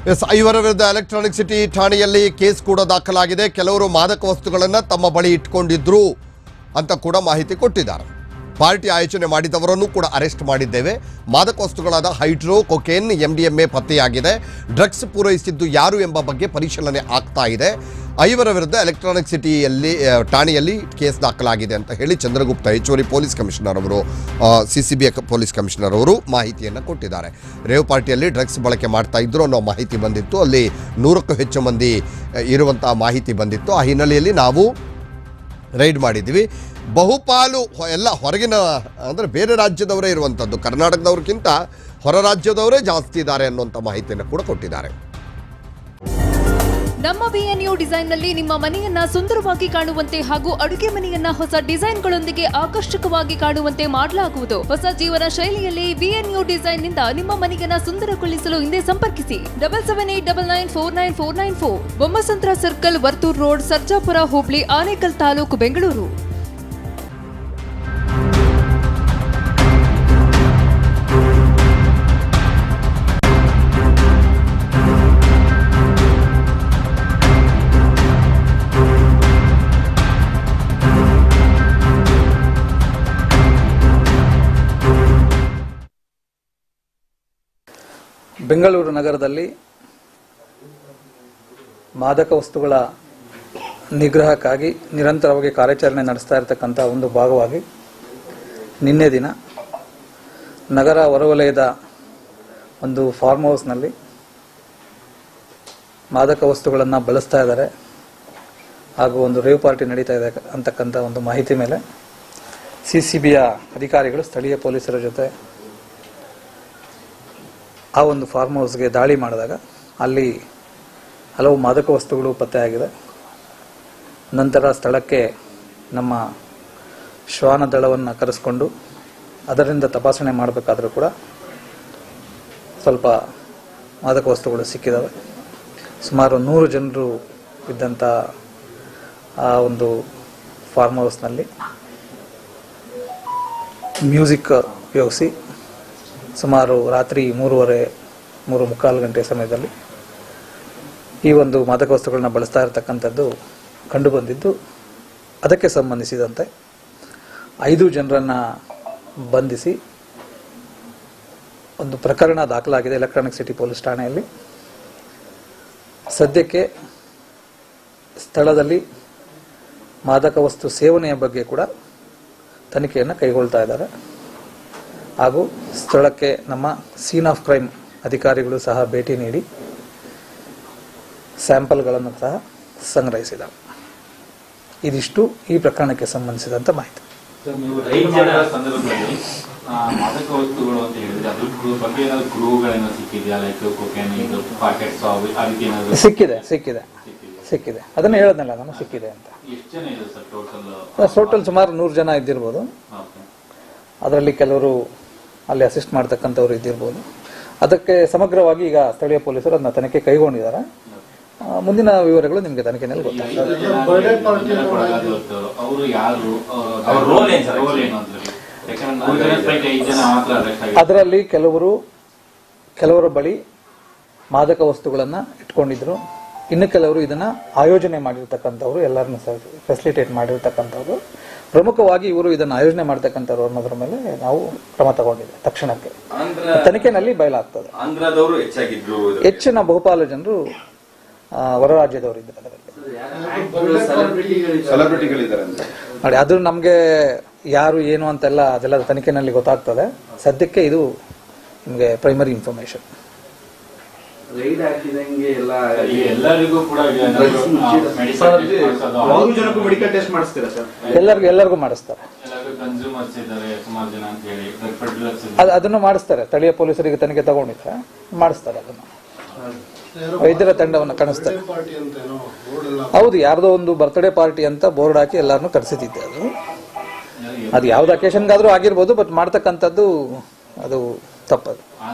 S ಐವರ ವಿರುದ್ಧ electronic city ಠಾಣೆಯಲ್ಲಿ ಕೇಸ್ ಕೂಡ ದಾಖಲಾಗಿದೆ ಕೆಲವರು ಮಾದಕ ವಸ್ತುಗಳನ್ನು ತಮ್ಮ ಬಳಿ ಇಟ್ಕೊಂಡಿದ್ರು ಅಂತ ಕೂಡ ಮಾಹಿತಿ ಕೊಟ್ಟಿದ್ದಾರೆ ಪಾರ್ಟಿ ಆಯೋಜನೆ ಮಾಡಿದವರನ್ನು ಕೂಡ ಅರೆಸ್ಟ್ ಮಾಡಿದ್ದೇವೆ ಮಾದಕ ವಸ್ತುಗಳಾದ hydro cocaine M D M A ಪತ್ತೆಯಾಗಿದೆ ಡ್ರಗ್ಸ್ ಪೂರೈಸಿದ್ದು ಯಾರು ಎಂಬ ಬಗ್ಗೆ ಪರಿಶೀಲನೆ ಆಗ್ತಾ ಇದೆ ಐವರ ವಿರುದ್ಧ ಎಲೆಕ್ಟ್ರಾನಿಕ್ ಸಿಟಿಯಲ್ಲಿ ಆ, ಠಾಣೆಯಲ್ಲಿ ಕೇಸ್ ದಾಖಲಾಗಿದೆ ಅಂತ ಹೇಳಿ ಚಂದ್ರಗುಪ್ತ ಹೆಚ್ಚುವರಿ ಪೊಲೀಸ್ ಕಮಿಷನರ್ ಅವರು C C B police commissioner ಅವರು ಮಾಹಿತಿಯನ್ನು ಕೊಟ್ಟಿದ್ದಾರೆ ರೇವ್ ಪಾರ್ಟಿಯಲ್ಲಿ ಡ್ರಗ್ಸ್ ಬಳಕೆ ಮಾಡ್ತಾ ಇದ್ರು ಅನ್ನೋ ಮಾಹಿತಿ ಬಂದಿತ್ತು ಅಲ್ಲಿ ನೂರಕ್ಕೂ ಹೆಚ್ಚು ಮಂದಿ ಆ, ಇರುವಂತಹ ಮಾಹಿತಿ ಬಂದಿತ್ತು ಆ ಹಿನ್ನೆಲೆಯಲ್ಲಿ ನಾವು ರೈಡ್ ಮಾಡಿದ್ವಿ ಬಹುಪಾಲು ಹೊ- ಎಲ್ಲ ಹೊರಗಿನ ಅಂದರೆ ಬೇರೆ ರಾಜ್ಯದವರೇ ಇರುವಂಥದ್ದು ಕರ್ನಾಟಕದವ್ರಿಗಿಂತ ಹೊರ ರಾಜ್ಯದವರೇ ಜಾಸ್ತಿ ಇದ್ದಾರೆ ಅನ್ನುವಂಥ ಮಾಹಿತಿಯನ್ನು ಕೂಡ ಕೊಟ್ಟಿದ್ದಾರೆ ನಮ್ಮ ಬಿಎನ್ಯು ಡಿಸೈನ್ನಲ್ಲಿ ನಿಮ್ಮ ಮನೆಯನ್ನ ಸುಂದರವಾಗಿ ಕಾಣುವಂತೆ ಹಾಗೂ ಅಡುಗೆ ಮನೆಯನ್ನ ಹೊಸ ಡಿಸೈನ್ಗಳೊಂದಿಗೆ ಆಕರ್ಷಕವಾಗಿ ಕಾಣುವಂತೆ ಮಾಡಲಾಗುವುದು ಹೊಸ ಜೀವನ ಶೈಲಿಯಲ್ಲಿ ಬಿಎನ್ಯು ಡಿಸೈನ್ನಿಂದ ನಿಮ್ಮ ಮನೆಯನ್ನ ಸುಂದರಗೊಳಿಸಲು ಹಿಂದೆ ಸಂಪರ್ಕಿಸಿ double seven eight double nine four nine four nine four Bommasandra circle Varthur road Sarjapura ಹೋಬಳಿ ಆನೇಕಲ್ ತಾಲೂಕು ಬೆಂಗಳೂರು ಬೆಂಗಳೂರು ನಗರದಲ್ಲಿ ಮಾದಕ ವಸ್ತುಗಳ ನಿಗ್ರಹಕ್ಕಾಗಿ ನಿರಂತರವಾಗಿ ಕಾರ್ಯಾಚರಣೆ ನಡೆಸ್ತಾ ಇರತಕ್ಕಂಥ ಒಂದು ಭಾಗವಾಗಿ ನಿನ್ನೆ ದಿನ ನಗರ ಹೊರವಲಯದ ಒಂದು ಫಾರ್ಮ್ ಹೌಸ್ನಲ್ಲಿ ಮಾದಕ ವಸ್ತುಗಳನ್ನು ಬಳಸ್ತಾ ಇದ್ದಾರೆ ಹಾಗೂ ಒಂದು ರೇವ್ ಪಾರ್ಟಿ ನಡೀತಾ ಇದೆ ಅಂತಕ್ಕಂಥ ಒಂದು ಮಾಹಿತಿ ಮೇಲೆ ಸಿ ಸಿ ಬಿಯ ಅಧಿಕಾರಿಗಳು ಸ್ಥಳೀಯ ಪೊಲೀಸರ ಜೊತೆ ಆ ಒಂದು ಫಾರ್ಮ್ ಹೌಸ್ಗೆ ದಾಳಿ ಮಾಡಿದಾಗ ಅಲ್ಲಿ ಹಲವು ಮಾದಕ ವಸ್ತುಗಳು ಪತ್ತೆಯಾಗಿದೆ ನಂತರ ಸ್ಥಳಕ್ಕೆ ನಮ್ಮ ಶ್ವಾನ ದಳವನ್ನು ಕರೆಸ್ಕೊಂಡು ಅದರಿಂದ ತಪಾಸಣೆ ಮಾಡಬೇಕಾದ್ರೂ ಕೂಡ ಸ್ವಲ್ಪ ಮಾದಕ ವಸ್ತುಗಳು ಸಿಕ್ಕಿದ್ದಾವೆ ಸುಮಾರು ನೂರು ಜನರು ಇದ್ದಂಥ ಆ ಒಂದು ಫಾರ್ಮ್ ಹೌಸ್ನಲ್ಲಿ ಮ್ಯೂಸಿಕ್ ಉಪಯೋಗಿಸಿ ಸುಮಾರು ರಾತ್ರಿ ಮೂರುವರೆ ಮೂರು ಮುಕ್ಕಾಲು ಗಂಟೆ ಸಮಯದಲ್ಲಿ ಈ ಒಂದು ಮಾದಕ ವಸ್ತುಗಳನ್ನ ಬಳಸ್ತಾ ಇರತಕ್ಕಂಥದ್ದು ಕಂಡುಬಂದಿದ್ದು ಅದಕ್ಕೆ ಸಂಬಂಧಿಸಿದಂತೆ ಐದು ಜನರನ್ನ ಬಂಧಿಸಿ ಒಂದು ಪ್ರಕರಣ ದಾಖಲಾಗಿದೆ ಎಲೆಕ್ಟ್ರಾನಿಕ್ ಸಿಟಿ ಪೊಲೀಸ್ ಠಾಣೆಯಲ್ಲಿ ಸದ್ಯಕ್ಕೆ ಸ್ಥಳದಲ್ಲಿ ಮಾದಕ ವಸ್ತು ಸೇವನೆಯ ಬಗ್ಗೆ ಕೂಡ ತನಿಖೆಯನ್ನು ಕೈಗೊಳ್ತಾ ಇದ್ದಾರೆ ಹಾಗೂ ಸ್ಥಳಕ್ಕೆ ನಮ್ಮ ಸೀನ್ ಆಫ್ ಕ್ರೈಮ್ ಅಧಿಕಾರಿಗಳು ಸಹ ಭೇಟಿ ನೀಡಿ ಸ್ಯಾಂಪಲ್ಗಳನ್ನು ಸಹ ಸಂಗ್ರಹಿಸಿದ್ದಾರೆ ಇದಿಷ್ಟು ಈ ಪ್ರಕರಣಕ್ಕೆ ಸಂಬಂಧಿಸಿದಂತ ಮಾಹಿತಿ ಸರ್, ನೀವು ರೈಡ್ ಮಾಡೋ ಸಂದರ್ಭದಲ್ಲಿ ಆ, ಮಾದಕ ವಸ್ತುಗಳು ಅಂತ ಹೇಳಿದ್ರೆ ಅದ್ರ ಕ್ರೂ- ಬಗ್ಗೆ ಏನಾದ್ರು ಕ್ರೂಗಳೇನೋ ಸಿಕ್ಕಿದೆಯಾ ಲೈಕ್ ಕೊಕೇನ್ ಇದು ಪಾಕೆಟ್ಸ್ ಆ ರೀತಿ ಏನಾದ್ರು ಸಿಕ್ಕಿದೆ ಸಿಕ್ಕಿದೆ ಸಿಕ್ಕಿದೆಯಾ? ಸಿಕ್ಕಿದೆ ಅದನ್ನ ಹೇಳದ್ನಲ್ಲ ನಾನು ಸಿಕ್ಕಿದೆ ಅಂತ ಎಷ್ಟು ಜನ ಇದೆ ಸರ್ ಟೋಟಲ್ ಟೋಟಲ್ ಸುಮಾರು ನೂರು ಜನ ಇದ್ದಿರ್ಬೋದು ಅದರಲ್ಲಿ ಕೆಲವರು ಅಲ್ಲಿ ಅಸಿಸ್ಟ್ ಮಾಡ್ತಕ್ಕಂಥವ್ರು ಇದ್ದಿರ್ಬೋದು ಅದಕ್ಕೆ ಸಮಗ್ರವಾಗಿ ಈಗ ಸ್ಥಳೀಯ ಪೊಲೀಸರು ಅದನ್ನ ತನಿಖೆ ಕೈಗೊಂಡಿದ್ದಾರೆ ಆ, ಮುಂದಿನ ವಿವರಗಳು ನಿಮಗೆ ತನಿಖೆನಲ್ಲಿ ಗೊತ್ತಾಗ್ತದೆ ಅವರು ಯಾರು ಅವ್ರ role ಏನ್ ಸರ್ ರೋಲ್ ಏನು ಅಂತ ಹೇಳಿ ಯಾಕಂದ್ರೆ ಮೂರು ಜನ ಸ್ಟ್ರೈಕ್ ಐದು ಜನ ಮಾತ್ರ ಅರೆಸ್ಟ್ ಆಗಿದೆ ಅದರಲ್ಲಿ ಕೆಲವರು ಕೆಲವರ ಬಳಿ ಮಾದಕ ವಸ್ತುಗಳನ್ನ ಇಟ್ಕೊಂಡಿದ್ರು ಇನ್ನು ಕೆಲವರು ಇದನ್ನ ಆಯೋಜನೆ ಮಾಡಿರ್ತಕ್ಕಂಥವ್ರು ಎಲ್ಲರನ್ನು ಫೆಸಿಲಿಟೇಟ್ ಮಾಡಿರ್ತಕ್ಕಂಥವ್ರು ಪ್ರಮುಖವಾಗಿ ಇವರು ಇದನ್ನ ಆಯೋಜನೆ ಮಾಡ್ತಕ್ಕಂಥವ್ರು ಅನ್ನೋದ್ರ ಮೇಲೆ ನಾವು ಕ್ರಮ ತಗೊಂಡಿದೆ ತಕ್ಷಣಕ್ಕೆ ಆಂಧ್ರ ತನಿಖೆನಲ್ಲಿ ಬಯಲಾಗ್ತದೆ ಆಂಧ್ರದವರು ಹೆಚ್ಚಾಗಿದ್ರು ಹೆಚ್ಚಿನ ಬಹುಪಾಲು ಜನರು ಆ, ಹೊರ ರಾಜ್ಯದವರು ಇದ್ದಾರೆ ಅದರಲ್ಲಿ ಸೆಲೆಬ್ರಿಟಿಗಳಿದ್ದಾರೆ ಅಂತ ನೋಡಿ ಅದು ನಮಗೆ ಯಾರು ಏನು ಅಂತೆಲ್ಲ ಅದೆಲ್ಲ ತನಿಖೆನಲ್ಲಿ ಗೊತ್ತಾಗ್ತದೆ ಸದ್ಯಕ್ಕೆ ಇದು ನಿಮಗೆ ಪ್ರೈಮರಿ ಇನ್ಫಾರ್ಮೇಶನ್ ರೈಡ್ ಹಾಕಿದಂಗೆ ಎಲ್ಲ ಈ ಎಲ್ಲರಿಗೂ ಕೂಡ ಮೂರು ಜನಕ್ಕೂ ಮೆಡಿಕಲ್ ಟೆಸ್ಟ್ ಮಾಡಿಸ್ತೀರಾ ಸರ್ ಎಲ್ಲರಿಗೂ ಎಲ್ಲರಿಗೂ ಮಾಡಿಸ್ತಾರೆ ಎಲ್ಲರಿಗೂ ಕನ್ಸ್ಯೂಮರ್ಸ್ ಇದ್ದಾರೆ ಸುಮಾರು ಜನ ಅಂತ ಹೇಳಿ ಡ್ರಗ್ಸ್ ಅದು ಅದನ್ನು ಮಾಡಿಸ್ತಾರೆ ಸ್ಥಳೀಯ ಪೊಲೀಸರಿಗೆ ತನಿಖೆ ತಗೊಂಡಿದ್ರೆ ಮಾಡಿಸ್ತಾರೆ ಅದನ್ನು ವೈದ್ಯರ ತಂಡವನ್ನು ಕಾಣಿಸ್ತಾರೆ ಹೌದು ಯಾರ್ದೋ ಒಂದು ಬರ್ತ್ಡೇ ಪಾರ್ಟಿ ಅಂತ ಬೋರ್ಡ್ ಹಾಕಿ ಎಲ್ಲಾರನ್ನು ಕರೆಸಿದ್ದೆ ಅದು ಅದು ಯಾವ್ದು ಅಕೇಶನ್ಗಾದ್ರೂ ಆಗಿರ್ಬೋದು ಬಟ್ ಮಾಡ್ತಕ್ಕಂಥದ್ದು ಅದು ತಪ್ಪದು